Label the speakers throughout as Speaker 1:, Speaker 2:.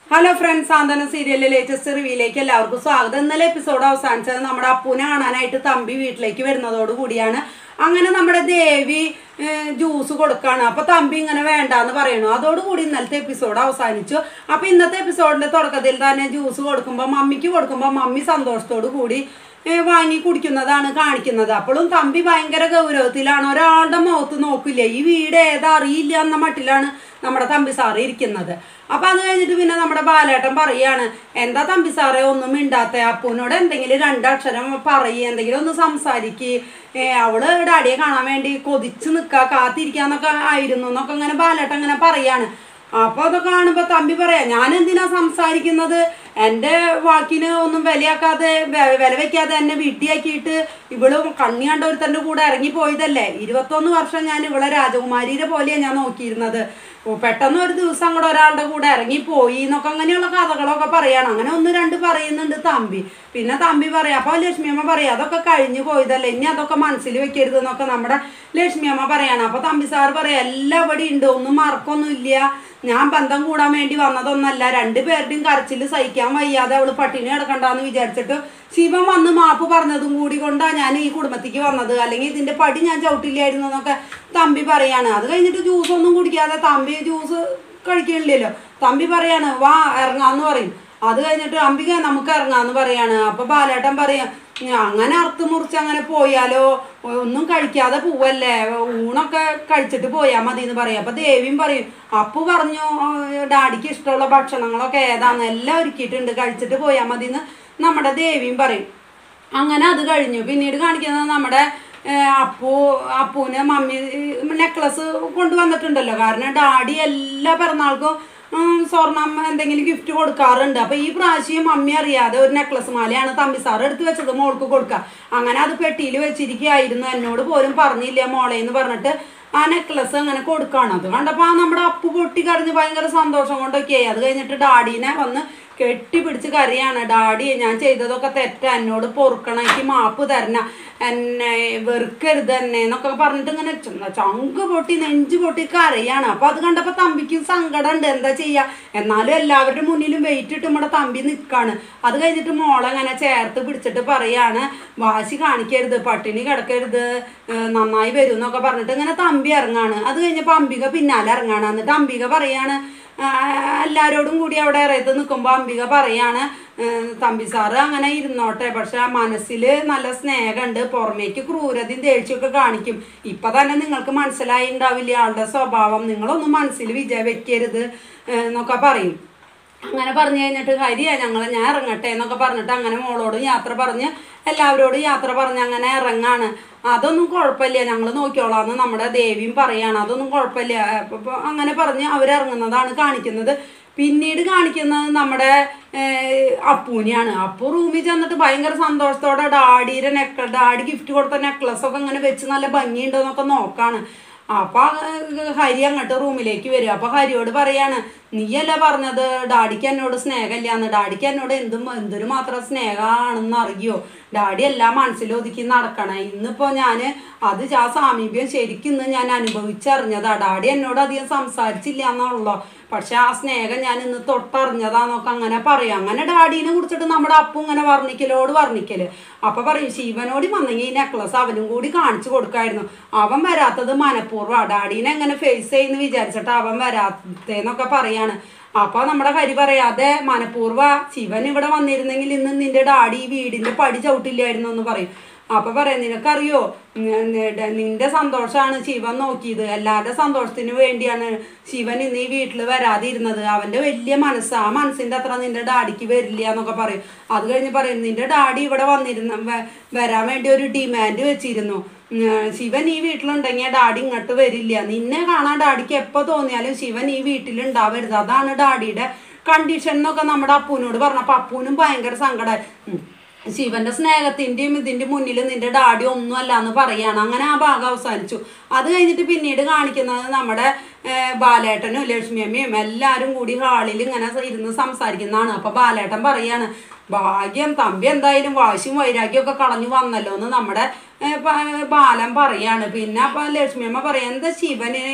Speaker 1: Hello friends സാന്ത്വന സീരിയലിലെ latest റിവ്യൂയിലേക്ക് എല്ലാവർക്കും സ്വാഗതം ഇന്നലെ എപ്പിസോഡ് അവസാനിച്ചത് നമ്മുടെ അപ്പൂനെ കാണാനായിട്ട് തമ്പി വീട്ടിലേക്ക് വരുന്നതോട് കൂടിയാണ് അങ്ങനെ നമ്മുടെ ദേവി ഏഹ്, ജ്യൂസ് കൊടുക്കാണ് അപ്പൊ തമ്പി ഇങ്ങനെ വേണ്ടാന്ന് പറയണു അതോടുകൂടി ഇന്നലത്തെ എപ്പിസോഡ് അവസാനിച്ചു അപ്പൊ ഇന്നത്തെ എപ്പിസോഡിന്റെ തുടക്കത്തിൽ തന്നെ ജ്യൂസ് കൊടുക്കുമ്പോൾ മമ്മിക്ക് കൊടുക്കുമ്പോൾ മമ്മി സന്തോഷത്തോടു കൂടി ഏഹ്, വാങ്ങി കുടിക്കുന്നതാണ് കാണിക്കുന്നത് അപ്പോഴും തമ്പി ഭയങ്കര ഗൗരവത്തിലാണ് ഒരാളുടെ മുഖത്ത് നോക്കില്ല ഈ വീട് ഏതാ അറിയില്ല എന്ന മട്ടിലാണ് നമ്മുടെ തമ്പി സാറ് ഇരിക്കുന്നത് അപ്പൊ അത് കഴിഞ്ഞിട്ട് പിന്നെ നമ്മുടെ ബാലേട്ടൻ പറയാണ് എന്താ തമ്പി സാറേ ഒന്നും മിണ്ടാത്ത അപ്പൂനോട് എന്തെങ്കിലും രണ്ടക്ഷരം പറയ് എന്തെങ്കിലും ഒന്ന് സംസാരിക്ക് ഏ, അവള് ഡാഡിയെ കാണാൻ വേണ്ടി കൊതിച്ച് നിൽക്കുക കാത്തിരിക്കാന്നൊക്കെ ആയിരുന്നു എന്നൊക്കെ ഇങ്ങനെ ബാലേട്ടൻ ഇങ്ങനെ പറയാണ് അപ്പൊ അത് കാണുമ്പോ തമ്പി പറയാ ഞാൻ എന്തിനാ സംസാരിക്കുന്നത് എൻ്റെ വാക്കിന് ഒന്നും വിലയാക്കാതെ വെ- വില വെക്കാതെ എന്നെ വീട്ടിയാക്കിയിട്ട് ഇവള് കണ്ണി കണ്ട ഒരുത്തൻ്റെ കൂടെ ഇറങ്ങി പോയതല്ലേ ഇരുപത്തൊന്ന് വർഷം ഞാൻ ഇവളെ രാജകുമാരിയുടെ പോലെയാണ് ഞാൻ നോക്കിയിരുന്നത് ഓ, പെട്ടെന്ന് ഒരു ദിവസം അങ്ങോട്ട് ഒരാളുടെ കൂടെ ഇറങ്ങി പോയി എന്നൊക്കെ അങ്ങനെയുള്ള കഥകളൊക്കെ പറയാണ് അങ്ങനെ ഒന്ന് രണ്ട് പറയുന്നുണ്ട് തമ്പി പിന്നെ തമ്പി പറയാം അപ്പൊ ലക്ഷ്മിയമ്മ പറയാം അതൊക്കെ കഴിഞ്ഞു പോയതല്ലേ ഇനി അതൊക്കെ മനസ്സിൽ വെക്കരുത് എന്നൊക്കെ നമ്മുടെ ലക്ഷ്മിയമ്മ പറയാണ് അപ്പൊ തമ്പി സാർ പറയാം എല്ലാം ഇവിടെ ഉണ്ട് ഒന്നും മറക്കൊന്നും ഇല്ല ഞാൻ ബന്ധം കൂടാൻ വേണ്ടി വന്നതൊന്നല്ല രണ്ടുപേരുടെയും കരച്ചിൽ സഹിക്കാൻ വയ്യാതെ അവള് പട്ടിണി കിടക്കണ്ടെന്ന് വിചാരിച്ചിട്ട് ശിവൻ വന്ന് മാപ്പ് പറഞ്ഞതും കൂടി കൊണ്ടാണ് ഞാൻ ഈ കുടുംബത്തേക്ക് വന്നത് അല്ലെങ്കിൽ ഇതിന്റെ പടി ഞാൻ ചവിട്ടില്ലായിരുന്നു എന്നൊക്കെ തമ്പി പറയാണ് അത് കഴിഞ്ഞിട്ട് ജ്യൂസ് ഒന്നും കുടിക്കാതെ തമ്പി ജ്യൂസ് കഴിക്കണില്ലല്ലോ തമ്പി പറയാണ് വാ ഇറങ്ങാന്ന് പറയും അത് കഴിഞ്ഞിട്ട് അംബിക നമുക്ക് ഇറങ്ങാന്ന് പറയാണ് അപ്പൊ ബാലേട്ടൻ പറയാം "ഉം, അങ്ങനെ അറുത്ത് മുറിച്ച് അങ്ങനെ പോയാലോ ഒന്നും കഴിക്കാതെ പോവല്ലേ ഊണൊക്കെ കഴിച്ചിട്ട് പോയാൽ മതി എന്ന് പറയും അപ്പൊ ദേവിയും പറയും അപ്പു പറഞ്ഞു "ആ, ഡാഡിക്ക് ഇഷ്ടമുള്ള ഭക്ഷണങ്ങളൊക്കെ ഏതാന്ന് എല്ലാം ഒരുക്കിയിട്ടുണ്ട് കഴിച്ചിട്ട് പോയാൽ മതി എന്ന് നമ്മുടെ ദേവിയും പറയും അങ്ങനെ അത് കഴിഞ്ഞു പിന്നീട് കാണിക്കുന്നത് നമ്മുടെ ഏഹ്, അപ്പു അപ്പൂന് മമ്മി നെക്ലസ് കൊണ്ടുവന്നിട്ടുണ്ടല്ലോ കാരണം ഡാഡി എല്ലാ പിറന്നാൾക്കും ഉം, സ്വർണം എന്തെങ്കിലും ഗിഫ്റ്റ് കൊടുക്കാറുണ്ട് അപ്പൊ ഈ പ്രാവശ്യം മമ്മി അറിയാതെ ഒരു നെക്ലസ് മാലയാണ് തമ്പി സാർ എടുത്ത് വെച്ചത് മോൾക്ക് കൊടുക്കുക അങ്ങനെ അത് പെട്ടിയിൽ വെച്ചിരിക്കുകയായിരുന്നു എന്നോട് പോലും പറഞ്ഞില്ല മോളെ എന്ന് പറഞ്ഞിട്ട് ആ നെക്ലസ് അങ്ങനെ കൊടുക്കാണ് അത് കണ്ടപ്പോ ആ നമ്മുടെ അപ്പു പൊട്ടി കരഞ്ഞ് ഭയങ്കര സന്തോഷം കൊണ്ടൊക്കെയായി അത് കഴിഞ്ഞിട്ട് ഡാഡീനെ വന്ന് കെട്ടിപ്പിടിച്ച് കരയാണ് ഡാഡി ഞാൻ ചെയ്തതൊക്കെ തെറ്റാ എന്നോട് പൊറുക്കണം എനിക്ക് മാപ്പ് തരണം എന്നെ വെറുക്കരുത് എന്നെ എന്നൊക്കെ പറഞ്ഞിട്ട് ഇങ്ങനെ ച- ചങ്ക് പൊട്ടി നെഞ്ച് പൊട്ടി കരയാണ് അപ്പൊ അത് കണ്ടപ്പോ തമ്പിക്ക് സങ്കടം ഉണ്ട് എന്താ ചെയ്യാ എന്നാലും എല്ലാവരുടെ മുന്നിലും വെയിറ്റ് ഇട്ട് നമ്മുടെ തമ്പി നിൽക്കാണ് അത് കഴിഞ്ഞിട്ട് മോളെ ഇങ്ങനെ ചേർത്ത് പിടിച്ചിട്ട് പറയാണ് വാശി കാണിക്കരുത് പട്ടിണി കിടക്കരുത് ഏഹ് നന്നായി വരും എന്നൊക്കെ പറഞ്ഞിട്ട് ഇങ്ങനെ തമ്പി ഇറങ്ങാണ് അത് കഴിഞ്ഞപ്പോ അംബിക പിന്നാലെ ഇറങ്ങാണ് എന്നിട്ട് അംബിക പറയാണ് ആ, എല്ലാവരോടും കൂടി അവിടെ ഇറയത്ത് നിൽക്കുമ്പോൾ അംബിക പറയാണ് ഏഹ് തമ്പി സാറ് അങ്ങനെ ഇരുന്നോട്ടെ പക്ഷെ മനസ്സിൽ നല്ല സ്നേഹമുണ്ട് പുറമേക്ക് ക്രൂരതയും ദേഷ്യമൊക്കെ കാണിക്കും ഇപ്പൊ തന്നെ നിങ്ങൾക്ക് മനസ്സിലായി ഉണ്ടാവില്ല ആളുടെ സ്വഭാവം നിങ്ങളൊന്നും മനസ്സിൽ വിജയ വെക്കരുത് ഏഹ് എന്നൊക്കെ പറയും അങ്ങനെ പറഞ്ഞു കഴിഞ്ഞിട്ട് ഹരിയാ ഞങ്ങൾ ഞാൻ ഇറങ്ങട്ടെ എന്നൊക്കെ പറഞ്ഞിട്ട് അങ്ങനെ മോളോട് യാത്ര പറഞ്ഞ് എല്ലാവരോടും യാത്ര പറഞ്ഞ് അങ്ങനെ ഇറങ്ങാണ് അതൊന്നും കുഴപ്പമില്ല ഞങ്ങൾ നോക്കിയോളാന്ന് നമ്മുടെ ദേവിയും പറയാണ് അതൊന്നും കുഴപ്പമില്ല അപ്പൊ- അപ്പൊ അങ്ങനെ പറഞ്ഞ് അവരിറങ്ങുന്നതാണ് കാണിക്കുന്നത് പിന്നീട് കാണിക്കുന്നത് നമ്മുടെ ഏഹ്, അപ്പൂനെയാണ് അപ്പു റൂമിൽ ചെന്നിട്ട് ഭയങ്കര സന്തോഷത്തോടെ ഡാഡിയുടെ നെക്ല ഡാഡി ഗിഫ്റ്റ് കൊടുത്ത നെക്ലസ് ഒക്കെ ഇങ്ങനെ വെച്ച് നല്ല ഭംഗിയുണ്ടോന്നൊക്കെ നോക്കാണ് അപ്പൊ ആ ഹരി അങ്ങോട്ട് റൂമിലേക്ക് വരും അപ്പൊ ഹരിയോട് പറയാണ് നീയല്ല പറഞ്ഞത് ഡാഡിക്ക് എന്നോട് സ്നേഹമില്ലാന്ന് ഡാഡിക്ക് എന്നോട് എന്തും എന്തൊരു മാത്രം സ്നേഹമാണെന്ന് അറിയോ ഡാഡി എല്ലാം മനസ്സിലൊതുക്കി നടക്കണേ ഇന്നിപ്പോ ഞാന് അത് ആ സാമീപ്യം ശരിക്കും ഇന്ന് ഞാൻ അനുഭവിച്ചറിഞ്ഞതാ ഡാഡി എന്നോട് അധികം സംസാരിച്ചില്ല എന്നുള്ളൂ പക്ഷെ ആ സ്നേഹം ഞാൻ ഇന്ന് തൊട്ടറിഞ്ഞതാന്നൊക്കെ അങ്ങനെ പറയും അങ്ങനെ ഡാഡീനെ കുറിച്ചിട്ട് നമ്മുടെ അപ്പു ഇങ്ങനെ വർണ്ണിക്കലോട് വർണ്ണിക്കല് അപ്പൊ പറയും ശിവനോട് വന്നെങ്കിൽ ഈ നെക്ലസ് അവനും കൂടി കാണിച്ചു കൊടുക്കായിരുന്നു അവൻ വരാത്തത് മനഃപൂർവ്വം ഡാഡീനെ എങ്ങനെ ഫേസ് ചെയ്യുന്ന വിചാരിച്ചിട്ട് അവൻ വരാത്തേന്നൊക്കെ പറയാണ് അപ്പൊ നമ്മുടെ ഹരി പറയാതെ മനഃപൂർവ്വ ശിവൻ ഇവിടെ വന്നിരുന്നെങ്കിൽ ഇന്ന് നിന്റെ ഡാഡി ഈ വീടിന്റെ പടി ചവിട്ടില്ലായിരുന്നു എന്ന് പറയും അപ്പൊ പറയാം നിനക്കറിയോ ന- ന- നിന്റെ സന്തോഷമാണ് ശിവൻ നോക്കിയത് എല്ലാവരുടെ സന്തോഷത്തിന് വേണ്ടിയാണ് ശിവൻ ഇന്ന് ഈ വീട്ടിൽ വരാതിരുന്നത് അവന്റെ വലിയ മനസ്സ് ആ മനസ്സിന്റെ അത്ര നിന്റെ ഡാഡിക്ക് വരില്ല എന്നൊക്കെ പറയും അത് കഴിഞ്ഞ് പറയും നിന്റെ ഡാഡി ഇവിടെ വന്നിരുന്ന വ- വരാൻ വേണ്ടി ഒരു ഡിമാൻഡ് വെച്ചിരുന്നു ഉം, ശിവൻ ഈ വീട്ടിലുണ്ടെങ്കിൽ ഡാഡി ഇങ്ങോട്ട് വരില്ല നിന്നെ കാണാൻ ഡാഡിക്ക് എപ്പോ തോന്നിയാലും ശിവൻ ഈ വീട്ടിൽ ഉണ്ടാവരുത് അതാണ് ഡാഡിയുടെ കണ്ടീഷൻ എന്നൊക്കെ നമ്മുടെ അപ്പൂനോട് പറഞ്ഞപ്പോ അപ്പൂനും ഭയങ്കര സങ്കടമായി ഉം. ശിവന്റെ സ്നേഹത്തിന്റെയും ഇതിന്റെ മുന്നിൽ നിന്റെ ഡാഡി ഒന്നുമല്ല എന്ന് പറയാണ് അങ്ങനെ ആ ഭാഗം അവസാനിച്ചു അത് കഴിഞ്ഞിട്ട് പിന്നീട് കാണിക്കുന്നത് നമ്മുടെ ഏർ, ബാലേട്ടനും ലക്ഷ്മിയമ്മയും എല്ലാവരും കൂടി ഹാളിൽ ഇങ്ങനെ ഇരുന്ന് സംസാരിക്കുന്നതാണ് അപ്പൊ ബാലേട്ടൻ പറയാണ് ഭാഗ്യം തമ്പി എന്തായാലും വാശിയും വൈരാഗ്യം ഒക്കെ കളഞ്ഞു വന്നല്ലോ എന്ന് നമ്മുടെ ഏ, പ- ബാലൻ പറയാണ് പിന്നെ അപ്പൊ ലക്ഷ്മിയമ്മ പറയാം എന്താ ശിവന്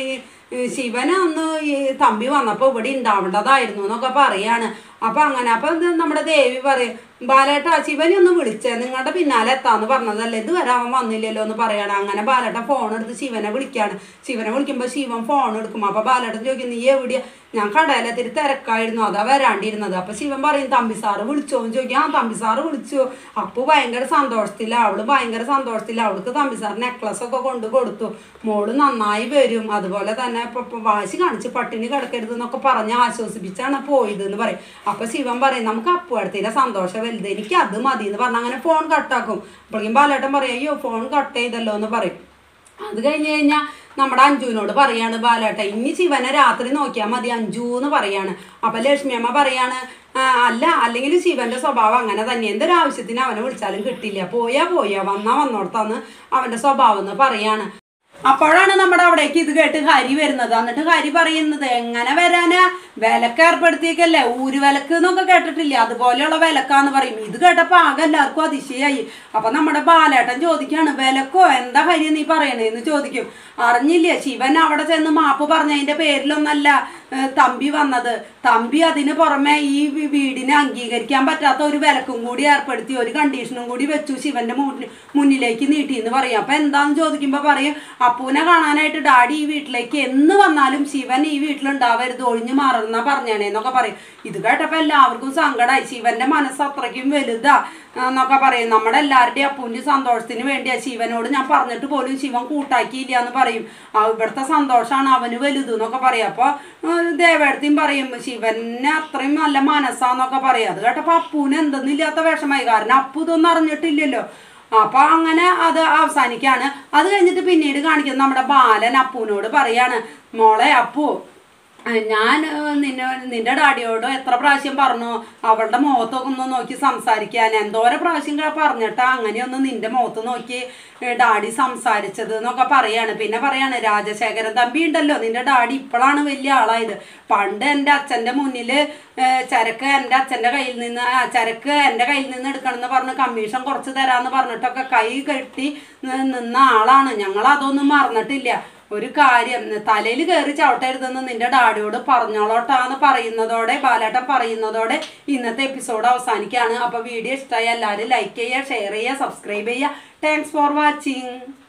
Speaker 1: ഏ, ശിവന് ഒന്ന് ഈ തമ്പി വന്നപ്പോൾ ഇവിടെ ഉണ്ടാവേണ്ടതായിരുന്നു എന്നൊക്കെ പറയാണ് അപ്പൊ അങ്ങനെ അപ്പൊ ഇത് നമ്മുടെ ദേവി പറയും ബാലേട്ട ശിവനെ ഒന്ന് വിളിച്ചേ നിങ്ങളുടെ പിന്നാലെ എത്താന്ന് പറഞ്ഞതല്ലേ ഇതുവരെ അവൻ വന്നില്ലല്ലോ എന്ന് പറയാണ് അങ്ങനെ ബാലേട്ട ഫോൺ എടുത്ത് ശിവനെ വിളിക്കാണ് ശിവനെ വിളിക്കുമ്പോൾ ശിവൻ ഫോൺ എടുക്കും അപ്പൊ ബാലേട്ടൻ ചോദിക്കും നീ എവിടെയാ ഞാൻ കടയിലെത്തിരി തിരക്കായിരുന്നു അതാ വരാണ്ടിരുന്നത് അപ്പൊ ശിവൻ പറയും തമ്പി സാറ് വിളിച്ചോ എന്ന് ചോദിക്കും ആ തമ്പി സാറ് വിളിച്ചു അപ്പു ഭയങ്കര സന്തോഷത്തില അവള് ഭയങ്കര സന്തോഷത്തില അവൾക്ക് തമ്പി സാർ നെക്ലസ് ഒക്കെ കൊണ്ട് കൊടുത്തു മോള് നന്നായി വരും അതുപോലെ തന്നെ ഇപ്പൊ ഇപ്പൊ വാശി കാണിച്ച് പട്ടിണി കിടക്കരുത് എന്നൊക്കെ പറഞ്ഞ് ആശ്വസിപ്പിച്ചാണ് പോയത് എന്ന് പറയും അപ്പൊ ശിവൻ പറയും നമുക്ക് അപ്പു അടുത്തില്ല സന്തോഷം വലുത് എനിക്ക് അത് മതി എന്ന് പറഞ്ഞ് അങ്ങനെ ഫോൺ കട്ടാക്കും അപ്പോഴേക്കും ബാലേട്ടൻ പറയും അയ്യോ ഫോൺ കട്ട് ചെയ്തല്ലോ എന്ന് പറയും അത് കഴിഞ്ഞ് കഴിഞ്ഞാൽ നമ്മുടെ അഞ്ജുവിനോട് പറയാണ് ബാലേട്ട ഇനി ശിവനെ രാത്രി നോക്കിയാൽ മതി അഞ്ജു എന്ന് പറയാണ് അപ്പൊ ലക്ഷ്മിയമ്മ പറയാണ് "ആ, അല്ല അല്ലെങ്കിൽ ശിവന്റെ സ്വഭാവം അങ്ങനെ തന്നെ എന്തൊരു ആവശ്യത്തിന് അവനെ വിളിച്ചാലും കിട്ടില്ല പോയാ പോയാ വന്നാ വന്നോടത്താന്ന് അവന്റെ സ്വഭാവം എന്ന് പറയാണ് അപ്പോഴാണ് നമ്മുടെ അവിടേക്ക് ഇത് കേട്ട് ഹരി വരുന്നത് എന്നിട്ട് ഹരി പറയുന്നത് എങ്ങനെ വരാനാ വിലക്ക് ഏർപ്പെടുത്തിയേക്കല്ലേ ഊര് വിലക്ക് എന്നൊക്കെ കേട്ടിട്ടില്ലേ അതുപോലെയുള്ള വിലക്കാന്ന് പറയും ഇത് കേട്ടപ്പോ ആകെ എല്ലാവർക്കും അതിശയായി അപ്പൊ നമ്മുടെ ബാലേട്ടൻ ചോദിക്കാണ് വിലക്കോ എന്താ ഹരി നീ പറയണേന്ന് ചോദിക്കും അറിഞ്ഞില്ലേ ശിവൻ അവിടെ ചെന്ന് മാപ്പ് പറഞ്ഞതിന്റെ പേരിലൊന്നല്ല ഏഹ്, തമ്പി വന്നത് തമ്പി അതിന് പുറമെ ഈ വി- വീടിനെ അംഗീകരിക്കാൻ പറ്റാത്ത ഒരു വിലക്കും കൂടി ഏർപ്പെടുത്തി ഒരു കണ്ടീഷനും കൂടി വെച്ചു ശിവന്റെ മുന്നിൽ മുന്നിലേക്ക് നീട്ടി എന്ന് പറയും അപ്പൊ എന്താന്ന് ചോദിക്കുമ്പോ പറയും അപ്പൂനെ കാണാനായിട്ട് ഡാഡി ഈ വീട്ടിലേക്ക് എന്ന് വന്നാലും ശിവൻ ഈ വീട്ടിലുണ്ടാവരുത് ഒഴിഞ്ഞു മാറുന്ന പറഞ്ഞേണേ എന്നൊക്കെ പറയും ഇത് കേട്ടപ്പോ എല്ലാവർക്കും സങ്കടമായി ശിവന്റെ മനസ്സ് അത്രയ്ക്കും വലുതാ എന്നൊക്കെ പറയും നമ്മുടെ എല്ലാവരുടെയും അപ്പൂന്റെ സന്തോഷത്തിന് വേണ്ടിയാ ശിവനോട് ഞാൻ പറഞ്ഞിട്ട് പോലും ശിവൻ കൂട്ടാക്കിയില്ല എന്ന് പറയും ആ, ഇവിടുത്തെ സന്തോഷമാണ് അവന് വലുത് എന്നൊക്കെ പറയും അപ്പൊ ദേവേടത്തിയും പറയും ശിവന് അത്രയും നല്ല മനസ്സാന്നൊക്കെ പറയും അത് കേട്ടപ്പോ അപ്പൂന് എന്തെന്നില്ലാത്ത വിഷമായി കാരണം അപ്പു ഇതൊന്നും അറിഞ്ഞിട്ടില്ലല്ലോ അപ്പൊ അങ്ങനെ അത് അവസാനിക്കാണ് അത് കഴിഞ്ഞിട്ട് പിന്നീട് കാണിക്കുന്നത് നമ്മുടെ ബാലൻ അപ്പൂനോട് പറയാണ് മോളെ അപ്പു അഹ് ഞാൻ ഏഹ്, നിന്നെ നിന്റെ ഡാഡിയോട് എത്ര പ്രാവശ്യം പറഞ്ഞു അവളുടെ മുഖത്തൊക്കെ ഒന്ന് നോക്കി സംസാരിക്കാൻ എന്തോരം പ്രാവശ്യം ക- പറഞ്ഞിട്ടാ അങ്ങനെയൊന്ന് നിന്റെ മുഖത്ത് നോക്കി ഏഹ്, ഡാഡി സംസാരിച്ചത് എന്നൊക്കെ പറയാണ് പിന്നെ പറയാണ് രാജശേഖരൻ തമ്പി ഉണ്ടല്ലോ നിന്റെ ഡാഡി ഇപ്പോഴാണ് വലിയ ആളായത് പണ്ട് എൻ്റെ അച്ഛൻ്റെ മുന്നിൽ ചരക്ക് എൻ്റെ അച്ഛൻ്റെ കയ്യിൽ നിന്ന് ആ, ചരക്ക് എൻ്റെ കയ്യിൽ നിന്ന് എടുക്കണം എന്ന് പറഞ്ഞ് കമ്മീഷൻ കുറച്ച് തരാമെന്ന് പറഞ്ഞിട്ടൊക്കെ കൈ കെട്ടി നി- നിന്ന ആളാണ് ഞങ്ങൾ അതൊന്നും മറന്നിട്ടില്ല ഒരു കാര്യം തലയിൽ കയറി ചവിട്ടരുതെന്ന് നിന്റെ ഡാഡിയോട് പറഞ്ഞോളോട്ടാന്ന് പറയുന്നതോടെ ബാലേട്ടൻ പറയുന്നതോടെ ഇന്നത്തെ എപ്പിസോഡ് അവസാനിക്കുകയാണ് അപ്പൊ വീഡിയോ ഇഷ്ടമായ എല്ലാവരും ലൈക്ക് ചെയ്യുക ഷെയർ ചെയ്യുക സബ്സ്ക്രൈബ് ചെയ്യുക താങ്ക്സ് ഫോർ വാച്ചിങ്